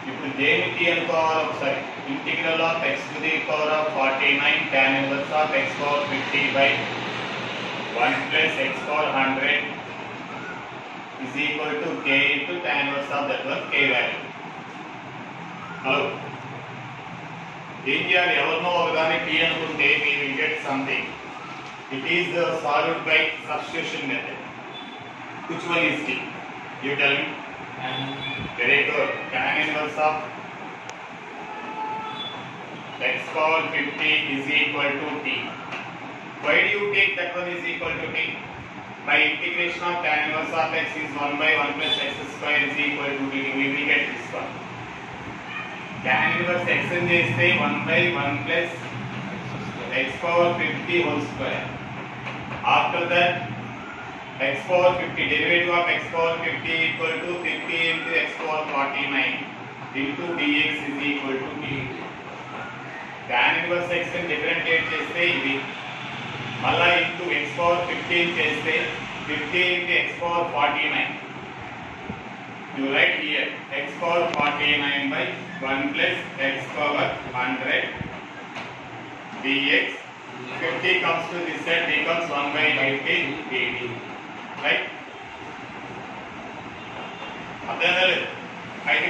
ఇప్పుడు దేనికి అనుకోవాలి ఒకసారి integral of x to the power of forty nine tan inverse of x power fifty by one plus x power hundred is equal to k into tan inverse of that one k value. Hello ఏం చేయాలి ఎవరినో ఒకదాన్ని tea అనుకుంటే we will get something. It is uh, solved by substitution method. Which one is T? You tell me. Very good. Tan inverse of x power 50 is equal to T. Why do you take that one is equal to T? By integration of tan inverse of x is 1 by 1 plus x square is equal to t. We will get this one. Tan inverse x అని చేస్తే 1 by 1 plus x power 50 whole square. After that, x power 50, derivative of x power 50 equal to 50 into x power 49 into dx is equal to dt. Tan inverse x ని differentiate చేస్తే ఇది మళ్ళా into x power fifteen చేస్తే fifteen into x power forty nine you right here x power forty nine by one plus x power hundred dx fifty comes to this side becomes one by fifty dt right అర్థం లేదు అయితే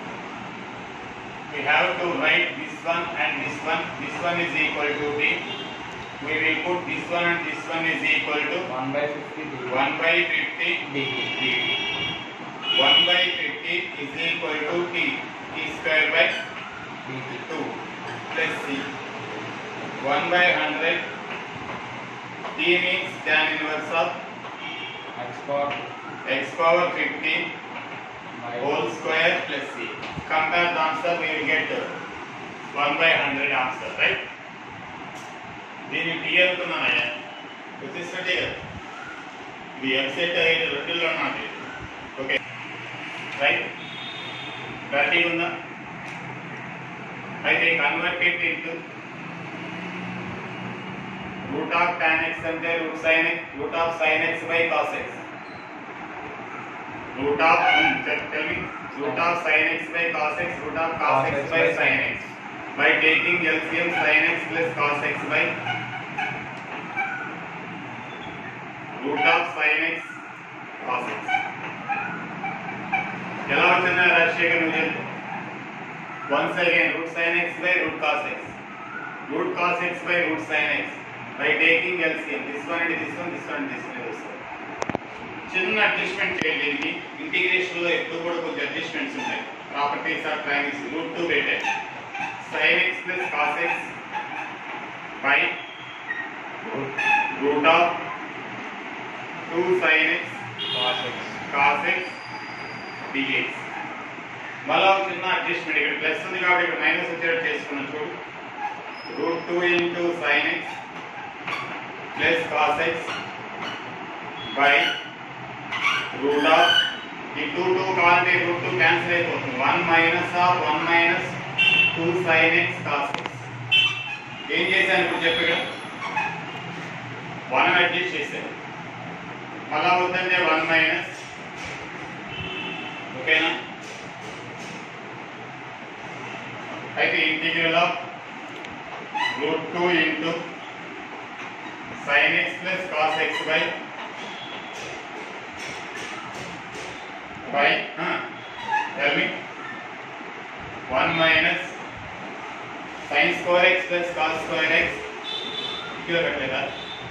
we have to write this one and this one this one is equal to b we will put this one and this one is equal to 1 by 50 1 by 50 dt. dt. 1 by 50 is equal to t. t square by dt. 2 plus c. 1 by 100 t means tan inverse of x power x power 50 by whole square plus c. Compare the answer we will get 1 by 100 answer right. దీన్ని t అనుకున్నానయ్యా వచ్చేసినట్టే కదా ఇది ఎంసెట్ ఐదు రెండులో ఉన్నది okay right clarity ఉందా అయితే convert it into root of tan x అంటే root sin x root of sin x by cos x root of tell me root of sin x by cos x root of cos x by sin x by taking LCM sin x plus cos x by root of sin x cos x. ఎలా వచ్చిందా రాజశేఖర్ నువ్వు చెప్పు once again root sin x by root cos x root cos x by root sin x by taking LCM this one and this one this one this one వస్తుంది చిన్న adjustment చేయండి దీనికి integration లో ఎప్పుడు కూడా కొంచెం అడ్జస్ట్మెంట్స్ ఉంటాయి properties are triangles root two పెట్టాయి sin x plus cos x by root of 2 sin x cos x. cos x dx మళ్ళా ఒక చిన్న అడ్జస్ట్మెంట్ ఇక్కడ ప్లస్ ఉంది కాబట్టి ఇక్కడ మైనస్ వచ్చేటట్టు చేసుకున్నాం చూడు root two into sin x plus cos x by root of ఈ టూ టూ కావాలంటే రూట్ టూ క్యాన్సిల్ అయిపోతుంది one minus of one minus two sin x cos x ఏం చేశాను ఇప్పుడు చెప్పు ఇక్కడ వన్ అడ్జస్ట్ చేశాను మళ్ళా అవుతుంటే వన్ మైనస్ ఓకేనా అయితే integral of root two into sin x plus cos x by by tell me one minus sin square x plus cos square x ఇక్కడ పెట్టలేదా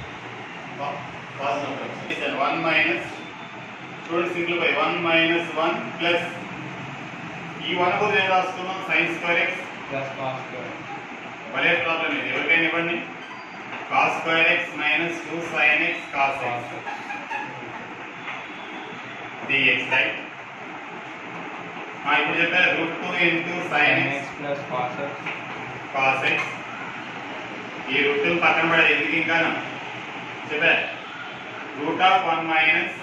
కాస్ వన్ మైనస్ చూడండి simple by one minus one plus ఈ one కూడా ఏం రాసుకున్నాం sin square x plus cos square. భలే problem ఇది ఎవరికైనా ఇవ్వండి cos square x minus two sin x cos cos x x. Dx right ఇప్పుడు చెప్పారు route two into sin sin x x plus cos x. Cos x ఈ root పక్కన పడేది ఎందుకు ఇంకా చెప్పారు root of one minus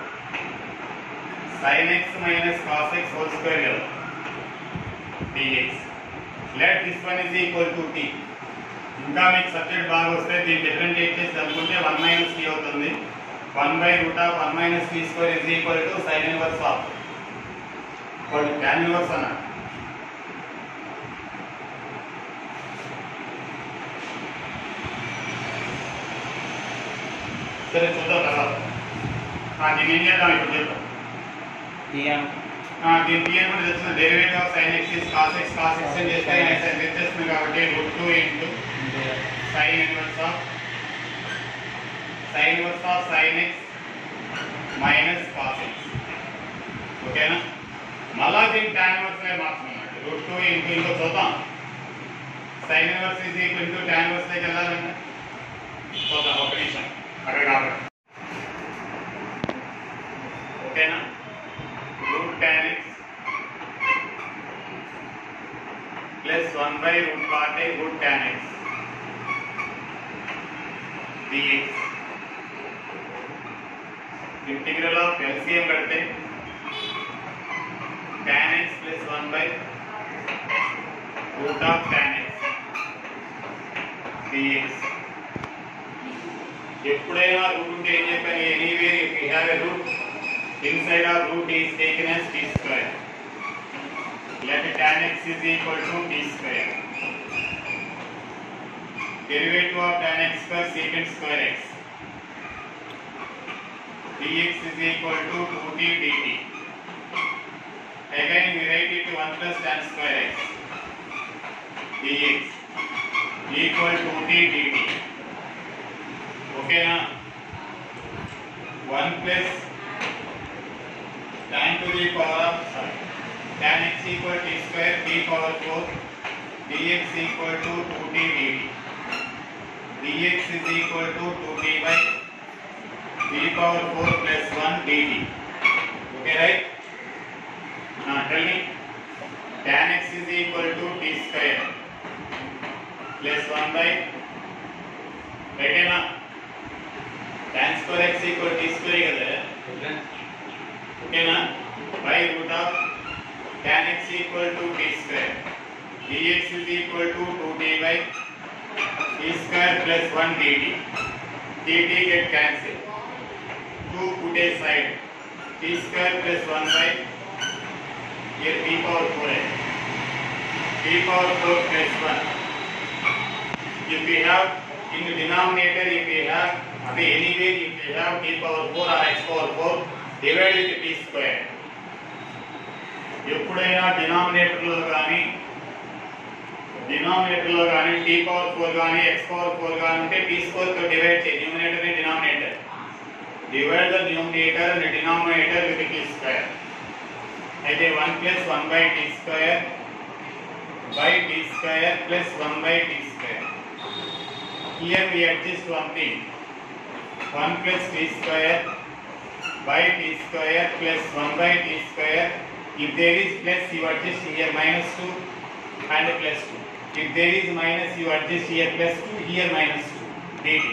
sin x minus cos x whole square కదా dx let this one is equal to t ఇంకా మీకు subject బాగా వస్తే దీన్ని డిఫరెంషియేట్ చేసి అనుకుంటే వన్ మైనస్ టీ అవుతుంది one by root of one minus t square is equal to sin inverse of వాళ్ళు ట్యాన్ ఇన్వర్స్ అన్నారు సరే చూద్దాం తర్వాత ఆ, దీన్ని ఏం చేద్దాం ఇప్పుడు చెప్తాం టీఎం దీని టీఎం కూడా తెలిసిన derivative of sin x is cos x cos x అని చేస్తే ఎక్స్ వచ్చేస్తుంది కాబట్టి root two into sin inverse of sin inverse of sin x minus cos x ఓకేనా మళ్ళా దీన్ని tan ఇన్వర్స్ లే మార్చుకున్నాడు రూట్ టూ ఇంటూ ఇంకో చూద్దాం sin inverse is equal to tan inverse లోకి వెళ్ళాలంటే చూద్దాం ఒక నిమిషం అక్కడ కాబట్టి ఓకేనా root tan x plus one by root cot I root tan x dx integral of LCM కడితే tan x plus one by root of tan x dx ఎప్పుడైనా రూట్ ఉంటే ఏం చెప్పాను anywhere if you have a root inside of root is taken as t square. Let tan x is equal to t square. Derivative of tan x plus secant square x. dx is equal to 2t dt. Again we write it to 1 plus tan square x. dx equal to 2t dt. Okay na? 1 plus tan to the power of sorry, tan x equal t square t power 4 dx equal to 2t dt. dx is equal to 2t by t power 4 plus 1 dt. Okay, right? Now tell me, tan x is equal to t square plus 1 by right na tan square x equal t square కదా ఓకేనా by root of tan x equal to t square dx is equal to 2t by t square plus 1 dt dt get cancelled 2 put aside t square plus 1 by here t power 4 है t power 4 plus 1 if we have in the denominator if we have अभी anyway if we have t power 4 or x power 4 divide with t square ఎప్పుడైనా డినామినేటర్లో కానీ డినామినేటర్లో కానీ t power four కానీ x power four కానీ ఉంటే t square తో డివైడ్ చేయి న్యూమినేటర్ ని denominator divide the numerator and denominator with t square అయితే one plus one by t square by t square plus one by t square here we adjust one thing one plus t square by t square plus 1 by t square. If there is plus, you adjust here minus 2 and plus 2. If there is minus, you adjust here plus 2, here minus 2. dt.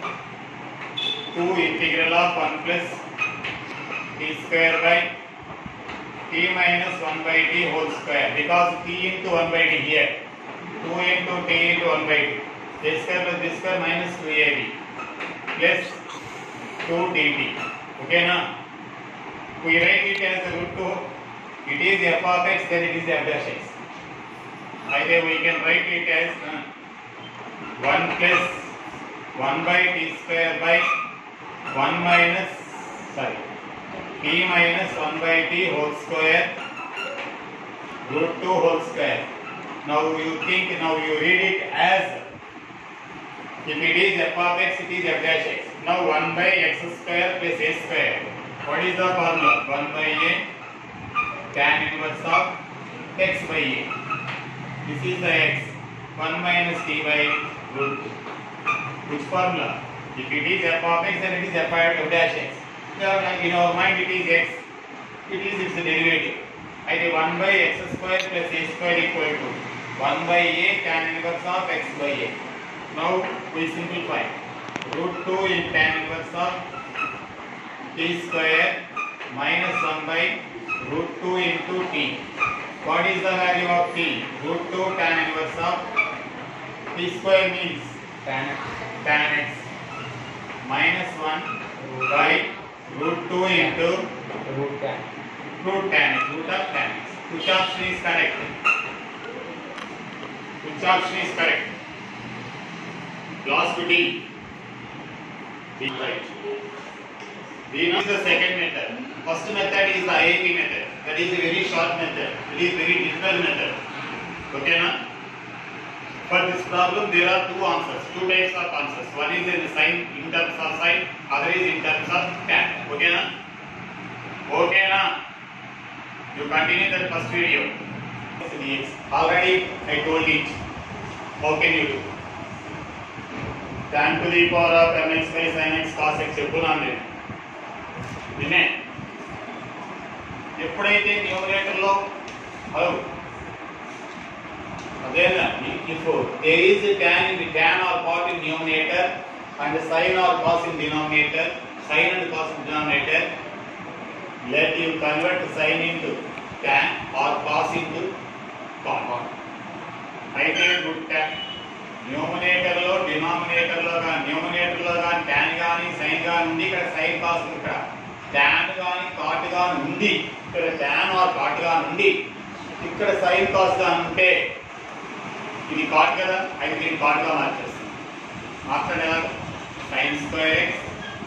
2 integral of 1 plus t square by t minus 1 by t whole square. Because t into 1 by t here. 2 into t into 1 by t. a square plus b square minus 2ab plus 2 dt. Okay now? We write it as root 2. It is f of x, then it is f dash x. Either we can write it as uh, 1 plus 1 by t square by 1 minus, sorry, t minus 1 by t whole square root 2 whole square. Now you think, now you read it as if it is f of x, it is f dash x. Now 1 by x square plus a square. What is the formula? 1 by a tan inverse of x by a. This is the x. 1 minus t by root 2. Which formula? If it is f of x, then it is f of dash x. Now, in our mind, it is x. It is its derivative. Either 1 by x square plus a square equal to 1 by a tan inverse of x by a. Now we simplify. Root 2 in tan inverse of t square minus 1 by root 2 into t. What is the value of t? Root 2 tan inverse of t square means tan tan x minus 1 by root 2 into root tan root tan x, root of tan x. Which option is correct? Which option is correct? Last D. Be right. We know the second method. First method is the IAP method. That is a very short method. It is very difficult method. Okay, na? For this problem, there are two answers, two types of answers. One is in sign in terms of sign, other is in terms of tan. Okay, na? Okay, na? You continue that first video. Already I told it. How can you do? tan to the power of mx by sin x cos x చెప్పున్నాను నేను నిన్నే ఎప్పుడైతే న్యూమరేటర్లో hello అదేనా if there is tan in tan or cot in numerator and sin or cos in denominator sin and cos in denominator let you convert sin into tan or cos into cot అయితే good tan numerator లో denominator లో కానీ numerator లో కానీ tan కానీ sign కానీ ఉంది ఇక్కడ సైన్ కాస్ ఇక్కడ ట్యాన్ కానీ కాట్ కానీ ఉంది ఇక్కడ ట్యాన్ ఆర్ కాట్ కానీ ఉంది ఇక్కడ సైన్ కాస్ కానీ ఉంటే ఇది కాట్ కదా అయితే దీన్ని కాట్ గా మార్చేస్తుంది మార్చండి ఎలా sin square x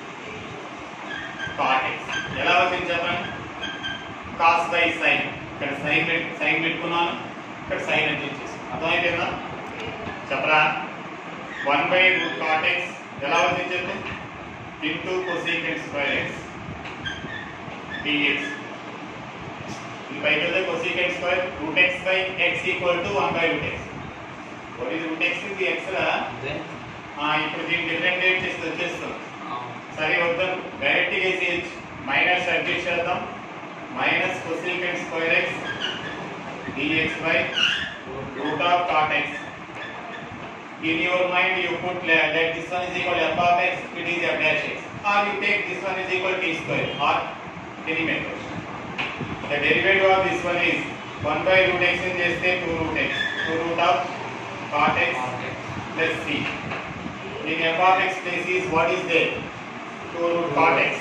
cot x ఎలా వచ్చింది చెప్పండి కాస్ బై సైన్ ఇక్కడ సైన్ సైన్ పెట్టుకున్నాను ఇక్కడ సైన్ అని ఇచ్చేసి అర్థమైపోయిందా చెప్పరా one by root cot x ఎలా వచ్చింది చెప్పు into cosecant square x dx ఈ పైకి వెళ్తే cosecant square root x by x equal to one by root x what is root x ఇది ఎక్స్ రా then ఆ, ఇప్పుడు దీన్ని డిఫరెంట్ చేసి వచ్చేస్తాం um, సరే వద్దాం డైరెక్ట్ వేసి మైనస్ అడ్జస్ట్ చేద్దాం minus cosecant square x dx by root of cot x. In your mind, you put la- that this one is equal to f of x, it is f dash x. Or you take this one is equal to t square or any method. The derivative of this one is 1 by root x in just 2 root x. 2 root of cot x okay. plus c. In f of x place is what is there? 2 root cot x.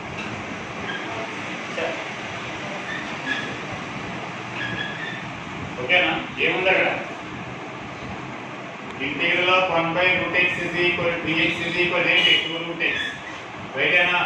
Sure. ఓకేనా ఏముంది అక్కడ integral of one by root x is equal dx is equal ఏంటి two root x రైటేనా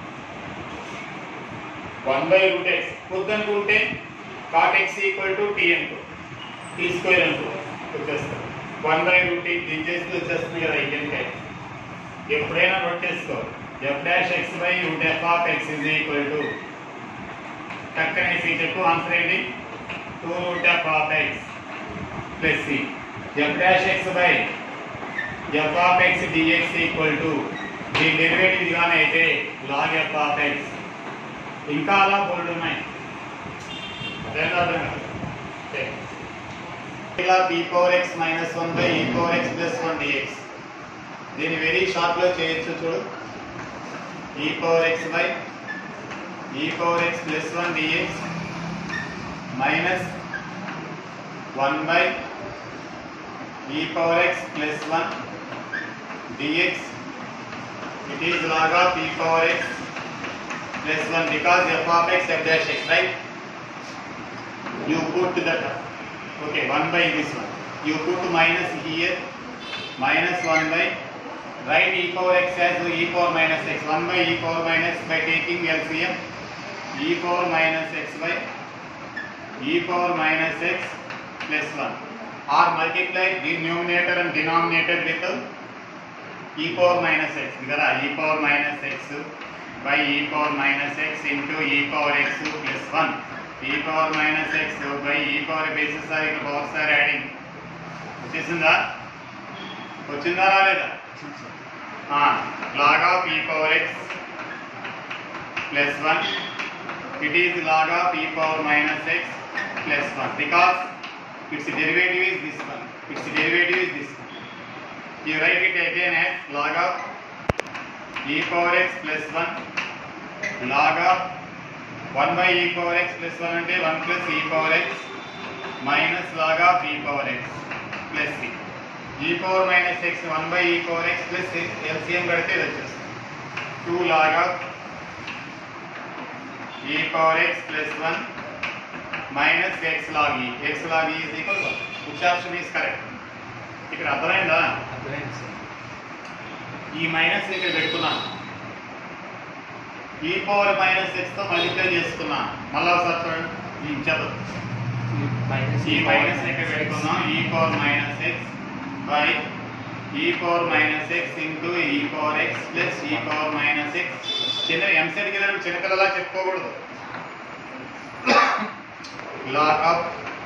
one by root x వద్దనుకుంటే cot x equal to t అనుకో t square అనుకో వచ్చేస్తుంది one by root x దించేస్తే వచ్చేస్తుంది కదా ఇంకెందుకై ఎప్పుడైనా నోట్ చేసుకో f dash x by root f of x is equal to టక్కనేసి చెప్పు ఆన్సర్ ఏంటి 2 root f of x plus c. f dash x by f of x dx equal to the derivative గానే అయితే log f of x ఇంకా అలా బోల్డ్ ఉన్నాయి అదేనా అర్థం కాదు ఓకే. ఇలా b power x minus one by e power x plus one dx దీన్ని వెరీ షార్ట్ లో చేయొచ్చు చూడు e power x by e power x plus one dx minus 1 by e power x plus 1 dx it is log of e power x plus 1 because f of x f dash x right you put that okay 1 by this one you put minus here minus 1 by write e power x as e power minus x 1 by e power minus by taking LCM e power minus x by e power minus x plus 1 or multiply the numerator and denominator with e power minus x కదా e power minus x by e power minus x into e power x plus 1 e power minus x by e power basis are ఇక్కడ powers are adding వచ్చేసిందా వచ్చిందా రాలేదా log of e power x plus 1 it is log of e power minus x plus 1 because its derivative is this one its derivative is this one you write it again as log of e power x plus 1 log of 1 by e power x plus 1 అంటే 1 plus e power x minus log of e power x plus c e power minus x 1 by e power x plus LCM కడితే ఇది వచ్చేస్తుంది 2 log of e power x plus 1 minus x log e x log e is equal to 1 which option is correct ఇక్కడ అర్థమైందా అర్థమైంది sir ఈ minus ఇక్కడ పెట్టుకున్నాను e power minus x తో మల్టిప్లై చేసుకున్నాను మళ్ళా ఒకసారి చూడండి ఉమ్, చెప్పదు మైనస్ ఈ మైనస్ ఇక్కడ పెట్టుకుందాం e power minus x by e power minus x into e power x plus e power minus x చిన్న ఎంసెట్ కి చిన్నపిల్లలా చెప్పుకోకూడదు log of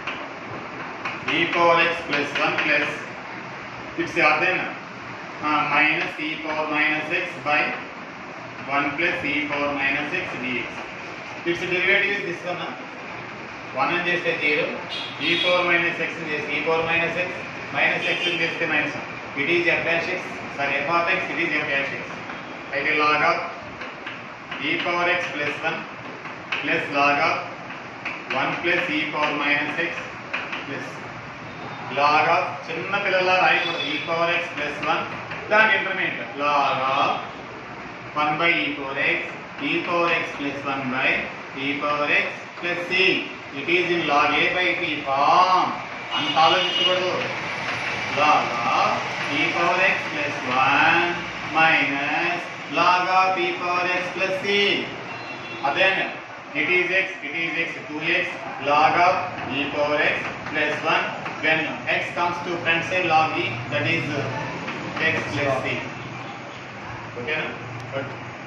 e power x plus 1 plus it's then uh, minus e power minus x by 1 plus e power minus x dx. Its derivative is this one. Huh? 1 అని చేస్తే 0 e power minus x అని చేస్తే e power minus x minus x అని చేస్తే minus 1 it is f dash x sorry f of x it is f dash x అయితే log of e power x plus 1 plus log of 1 plus e power minus x plus log of చిన్న పిల్లల రాయకూడదు e power x plus 1 దాని intermediate log of 1 by e power x e power x plus 1 by e power x plus c it is in log a by b form అంత ఆలోచించకూడదు log of e power x plus 1 minus log of e power x plus c Then it is x, it is x, 2x log of e power x plus 1. When x comes to front side log e, that is uh, x plus c. Okay? na? But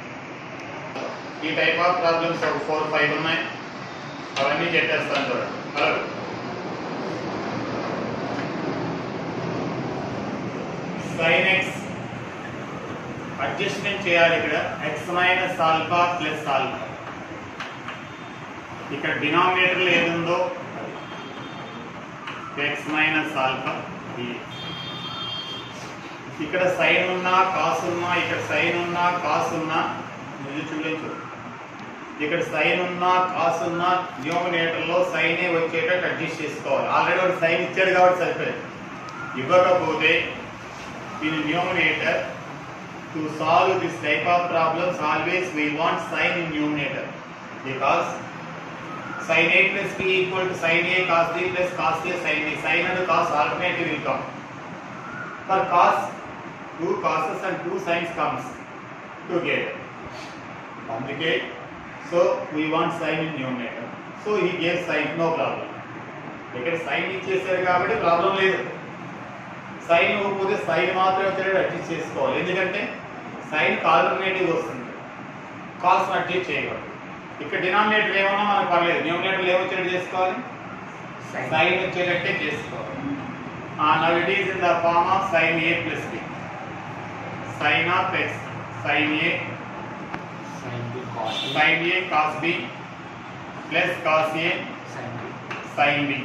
ఈ type of problems ఒక four five ఉన్నాయి అవన్నీ చెప్పేస్తాను చూడండి hello sign X adjustment చేయాలి ఇక్కడ x minus alpha plus alpha ఇక్కడ denominator ఏదుందో ఎక్స్ మైనస్ ఆల్ఫా ఇక్కడ సైన్ ఉన్నా కాస్ ఉన్నా ఇక్కడ సైన్ ఉన్నా కాస్ ఉన్నా ఇది చూడించు ఇక్కడ సైన్ ఉన్నా కాస్ ఉన్నా న్యూమినేటర్ లో సైనే వచ్చేటట్టు అడ్జస్ట్ చేసుకోవాలి ఆల్రెడీ ఒక సైన్ ఇచ్చాడు కాబట్టి సరిపోయింది ఇవ్వకపోతే in numerator to solve this type of problems always we want sign in numerator because sin a plus b equal to sin a cos b plus cos a sin b sin and cos alternative will come for cos two causes and two sines comes together అందుకే so we want sign in numerator so he gave sign no problem ఇక్కడ sin ఇచ్చేసారు కాబట్టి problem లేదు sign ఇవ్వకపోతే sign మాత్రమే వచ్చేటట్టు adjust చేసుకోవాలి ఎందుకంటే సైన్ ఆల్టర్నేటివ్ వస్తుంది కాస్ట్ అడ్జస్ట్ చేయకూడదు ఇక్కడ డినామినేటర్ ఏమన్నా మనకు పర్లేదు న్యూమినేటర్ ఏమొచ్చేటట్టు చేసుకోవాలి సైన్ వచ్చేటట్టే చేసుకోవాలి now it is in the form of sin a plus b sin of x sin a sin b cos b sin a cos b plus cos a sin b sin b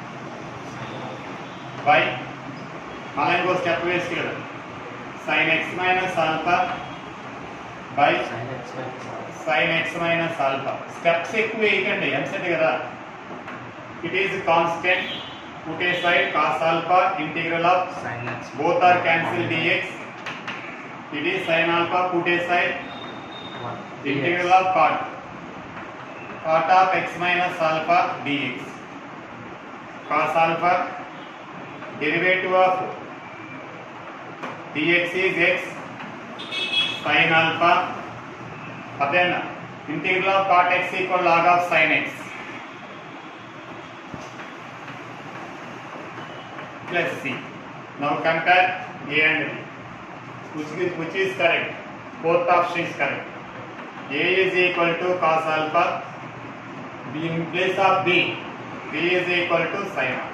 by మళ్ళీ ఇంకో step వేసి కదా sin x minus alpha by sin x minus alpha sin x minus alpha steps ఎక్కువ వేయకండి EAMCET కదా it is constant put a side cos alpha integral of sin X both are cancelled dx it is sin alpha put aside integral of cot cot of x minus alpha dx cos alpha derivative of dx is x sin alpha but then integral of cot x equal log of sin x plus c now compare a and b which is which is correct both option is correct a is equal to cos alpha b in place of b b is equal to sin alpha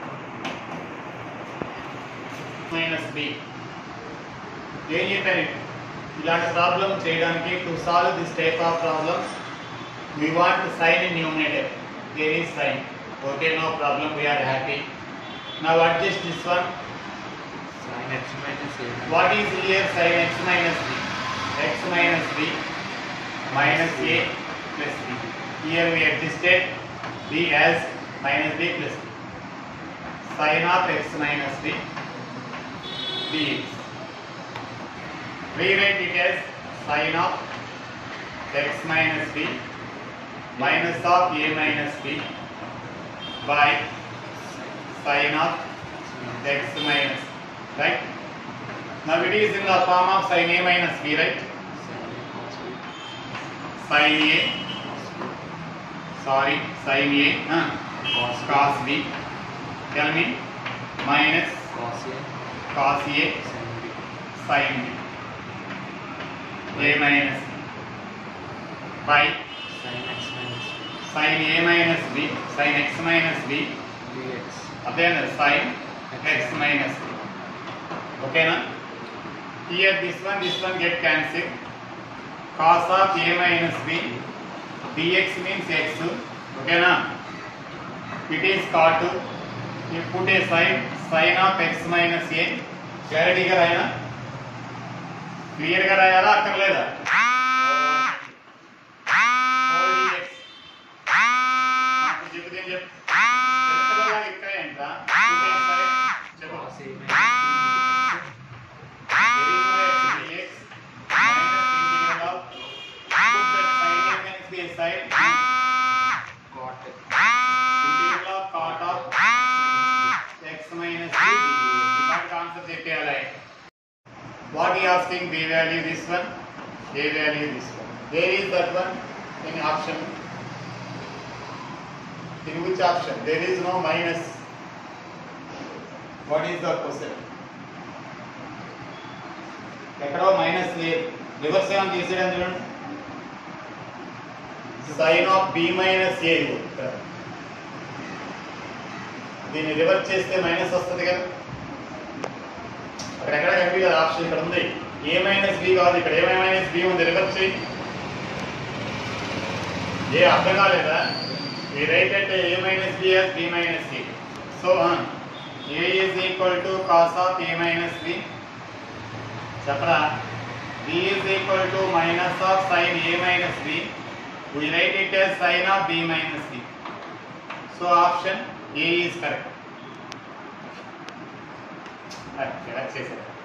minus b ఏం చెప్పాను ఇలాంటి ప్రాబ్లం చేయడానికి to solve this type of problems we want to sign in numerator there is sign okay no problem we are happy now adjust this one sin x minus a What is here sin x minus b? x minus b minus a plus b. Here we adjusted b as minus b plus b. Sin of x minus b dx. Rewrite it as sin of x minus b minus of a minus b by sin of x minus right now it is in the form of sin a minus b right sin A sorry sin A uh, cos cos B tell me minus cos A cos A sin B sin B A minus by sin x minus sin A minus B sin x minus B b dx అదేనా sin x minus B ఓకేనా here this one this one get cancelled cos of A minus B dx means x ఓకేనా it is cot you put a sin sin of x minus a క్లారిటీగా రాయనా క్లియర్గా రాయాలా అక్కర్లేదా Whole dx. ఇప్పుడు చెప్పు నేను చెప్పు ఎక్కడ ఇక్కడ ఎంత Put a sin- చెప్పు cos A minus There is no x dx minus integral of put that sin a minus b aside b cot integral of cot of x minus b ఇలాంటి concept చెప్పేయాలి what ఈ asking b value this one a value this one where is that one in option in which option there is no minus what is the question ఎక్కడో minus లేదు reverse ఏమైనా తీసేయడం చూడండి sin of b minus a దీన్ని reverse చేస్తే minus వస్తుంది కదా అక్కడెక్కడ కనిపించదు ఆప్షన్ ఇక్కడ ఉంది ఏ మైనస్ బి కాదు ఇక్కడ ఏ మైనస్ బి ఉంది రివర్స్ చేయి ఏ అర్థం కాలేదా ఈ రైట్ అంటే a minus b as b minus c so a is equal to cos of a minus b చెప్పరా b is equal to minus of sin a minus b we write it as sin of b minus c. So option A is correct. Okay, that's it.